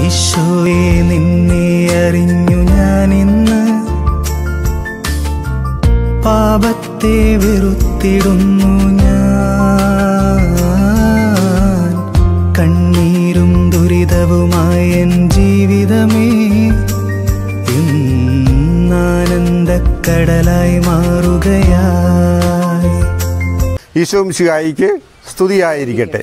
ഈശോയെ നിന്നെ അറിഞ്ഞു ഞാൻ ഇന്ന് പാപത്തെ വെറുത്തിടുന്നു ഞാൻ കണ്ണീരും ദുരിതവുമായ എൻ ജീവിതമേ ഇന്നാനന്ദക്കടലായി മാറുകയായി ഈശോംശിഹായിക്ക് സ്തുതിയായിരിക്കട്ടെ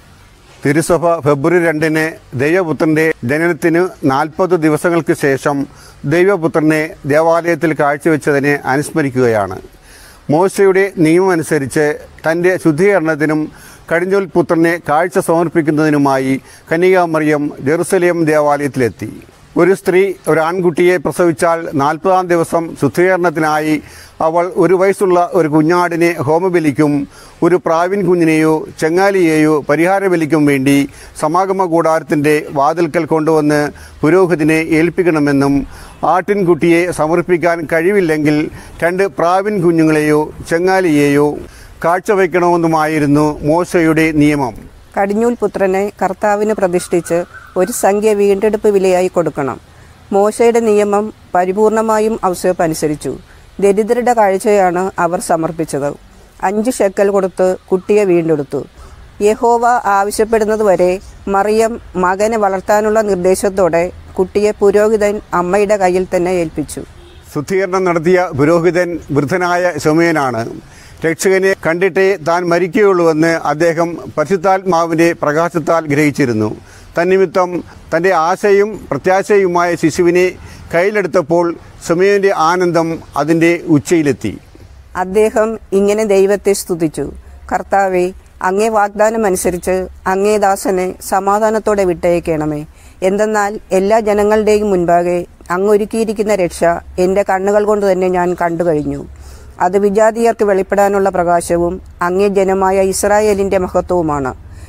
തിരുസഭ ഫെബ്രുവരി രണ്ടിന് ദൈവപുത്രന്റെ ജനനത്തിന് നാൽപ്പത് ദിവസങ്ങൾക്ക് ശേഷം ദൈവപുത്രനെ ദേവാലയത്തിൽ കാഴ്ചവെച്ചതിനെ അനുസ്മരിക്കുകയാണ് മോശയുടെ നിയമമനുസരിച്ച് തൻ്റെ ശുദ്ധീകരണത്തിനും കടിഞ്ഞൂൽ പുത്രനെ കാഴ്ച സമർപ്പിക്കുന്നതിനുമായി കന്യകാമറിയം ജെറുസലേം ദേവാലയത്തിലെത്തി ഒരു സ്ത്രീ ഒരു ആൺകുട്ടിയെ പ്രസവിച്ചാൽ നാൽപ്പതാം ദിവസം ശുദ്ധീകരണത്തിനായി അവൾ ഒരു വയസ്സുള്ള ഒരു കുഞ്ഞാടിനെ ഹോമബലിക്കും ഒരു പ്രാവിൻ കുഞ്ഞിനെയോ ചെങ്ങാലിയെയോ പരിഹാരബലിക്കും വേണ്ടി സമാഗമ കൂടാരത്തിൻ്റെ വാതിൽക്കൽ കൊണ്ടുവന്ന് പുരോഹിതനെ ഏൽപ്പിക്കണമെന്നും ആട്ടിൻകുട്ടിയെ സമർപ്പിക്കാൻ കഴിവില്ലെങ്കിൽ രണ്ട് പ്രാവിൻ കുഞ്ഞുങ്ങളെയോ ചെങ്ങാലിയെയോ കാഴ്ചവെക്കണമെന്നുമായിരുന്നു മോശയുടെ നിയമം കടിഞ്ഞൂൽ പുത്രനെ കർത്താവിന് പ്രതിഷ്ഠിച്ച് ഒരു സംഖ്യ വീണ്ടെടുപ്പ് വിലയായി കൊടുക്കണം മോശയുടെ നിയമം പരിപൂർണമായും ഔസേപ്പ് അനുസരിച്ചു ദരിദ്രരുടെ കാഴ്ചയാണ് അവർ സമർപ്പിച്ചത് അഞ്ച് ഷെക്കൽ കൊടുത്ത് കുട്ടിയെ വീണ്ടെടുത്തു യഹോവ ആവശ്യപ്പെടുന്നതുവരെ മറിയം മകനെ വളർത്താനുള്ള നിർദ്ദേശത്തോടെ കുട്ടിയെ പുരോഹിതൻ അമ്മയുടെ കയ്യിൽ തന്നെ ഏൽപ്പിച്ചു ശുദ്ധീകരണം നടത്തിയ പുരോഹിതൻ വൃദ്ധനായ ശമയനാണ് രക്ഷകനെ കണ്ടിട്ടേ താൻ മരിക്കുകയുള്ളൂവെന്ന് അദ്ദേഹം പരിശുദ്ധാത്മാവിൻ്റെ പ്രകാശത്താൽ ഗ്രഹിച്ചിരുന്നു തന്നിമിത്തം തൻ്റെ ആശയും പ്രത്യാശയുമായ ശിശുവിനെ കയ്യിലെടുത്തപ്പോൾ സമയൻ്റെ ആനന്ദം അതിൻ്റെ ഉച്ചയിലെത്തി അദ്ദേഹം ഇങ്ങനെ ദൈവത്തെ സ്തുതിച്ചു കർത്താവെ അങ്ങേ വാഗ്ദാനം അനുസരിച്ച് അങ്ങേ ദാസനെ സമാധാനത്തോടെ വിട്ടയക്കണമേ എന്തെന്നാൽ എല്ലാ ജനങ്ങളുടെയും മുൻപാകെ അങ്ങൊരുക്കിയിരിക്കുന്ന രക്ഷ എൻ്റെ കണ്ണുകൾ കൊണ്ട് തന്നെ ഞാൻ കണ്ടു കഴിഞ്ഞു അത് വിജാതീയർക്ക് വെളിപ്പെടാനുള്ള പ്രകാശവും അങ്ങേ ജനമായ ഇസ്രായേലിൻ്റെ മഹത്വവുമാണ്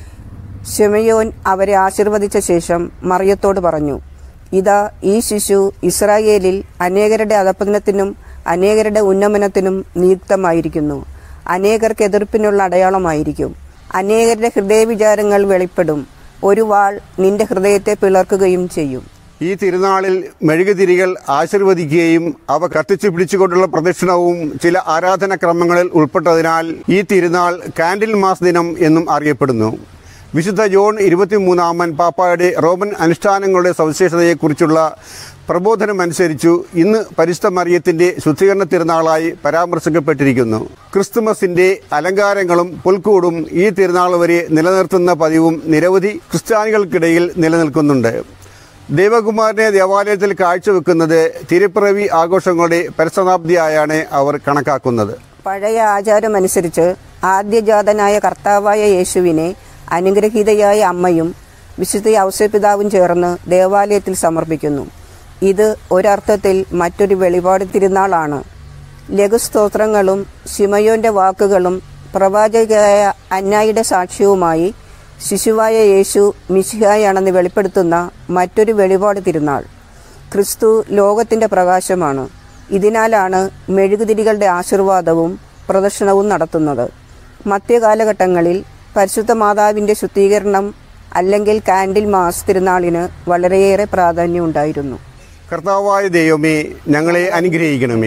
ശിമയോൻ അവരെ ആശീർവദിച്ച ശേഷം മറിയത്തോട് പറഞ്ഞു ഇതാ ഈ ശിശു ഇസ്രായേലിൽ അനേകരുടെ അധപ്പതനത്തിനും അനേകരുടെ ഉന്നമനത്തിനും നിയുക്തമായിരിക്കുന്നു അനേകർക്ക് എതിർപ്പിനുള്ള അടയാളമായിരിക്കും അനേകരുടെ ഹൃദയവിചാരങ്ങൾ വെളിപ്പെടും ഒരു വാൾ നിന്റെ ഹൃദയത്തെ പിളർക്കുകയും ചെയ്യും ഈ തിരുനാളിൽ മെഴുകുതിരികൾ ആശീർവദിക്കുകയും അവ കത്തിച്ചു പിടിച്ചുകൊണ്ടുള്ള പ്രദക്ഷിണവും ചില ആരാധനാക്രമങ്ങളിൽ ഉൾപ്പെട്ടതിനാൽ ഈ തിരുനാൾ കാൻഡിൽ മാസ് ദിനം എന്നും അറിയപ്പെടുന്നു വിശുദ്ധ ജോൺ ഇരുപത്തിമൂന്നാമൻ പാപ്പായുടെ റോമൻ അനുഷ്ഠാനങ്ങളുടെ സവിശേഷതയെക്കുറിച്ചുള്ള പ്രബോധനം അനുസരിച്ചു ഇന്ന് പരിശുദ്ധ മറിയത്തിന്റെ ശുദ്ധീകരണ തിരുനാളായി പരാമർശിക്കപ്പെട്ടിരിക്കുന്നു ക്രിസ്തുമസിന്റെ അലങ്കാരങ്ങളും പുൽക്കൂടും ഈ തിരുനാൾ വരെ നിലനിർത്തുന്ന പതിവും നിരവധി ക്രിസ്ത്യാനികൾക്കിടയിൽ നിലനിൽക്കുന്നുണ്ട് ദേവകുമാരനെ ദേവാലയത്തിൽ കാഴ്ചവെക്കുന്നത് തിരുപ്പിറവി ആഘോഷങ്ങളുടെ പരിസമാപ്തിയായാണ് അവർ കണക്കാക്കുന്നത് പഴയ ആചാരമനുസരിച്ച് ആദ്യജാതനായ കർത്താവായ യേശുവിനെ അനുഗ്രഹീതയായ അമ്മയും വിശുദ്ധ ഔസപിതാവും ചേർന്ന് ദേവാലയത്തിൽ സമർപ്പിക്കുന്നു ഇത് ഒരർത്ഥത്തിൽ മറ്റൊരു വെളിപാട് തിരുനാളാണ് ലഘുസ്തോത്രങ്ങളും ശിമയോന്റെ വാക്കുകളും പ്രവാചകയായ അന്നായുടെ സാക്ഷ്യവുമായി ശിശുവായ യേശു മിശിഹായാണെന്ന് വെളിപ്പെടുത്തുന്ന മറ്റൊരു വെളിപാട് തിരുനാൾ ക്രിസ്തു ലോകത്തിന്റെ പ്രകാശമാണ് ഇതിനാലാണ് മെഴുകുതിരികളുടെ ആശീർവാദവും പ്രദർശനവും നടത്തുന്നത് മധ്യകാലഘട്ടങ്ങളിൽ പരിശുദ്ധ മാതാവിന്റെ ശുദ്ധീകരണം അല്ലെങ്കിൽ കാൻഡിൽ മാസ് തിരുനാളിന് വളരെയേറെ പ്രാധാന്യമുണ്ടായിരുന്നു കർത്താവായ ദൈവമേ ഞങ്ങളെ അനുഗ്രഹിക്കണമേ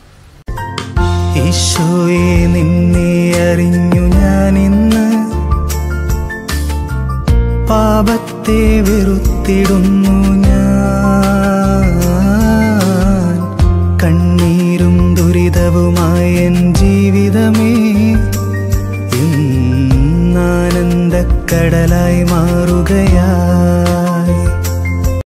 ഈശോയെ നിന്നെ അറിഞ്ഞു ഞാൻ ഇന്ന് പാപത്തെ വെറുത്തിടുന്നു ഞാൻ കണ്ണീരും ദുരിതവുമായ എൻ ജീവിതമേ ഇന്നാനന്ദക്കടലായി മാറുകയായി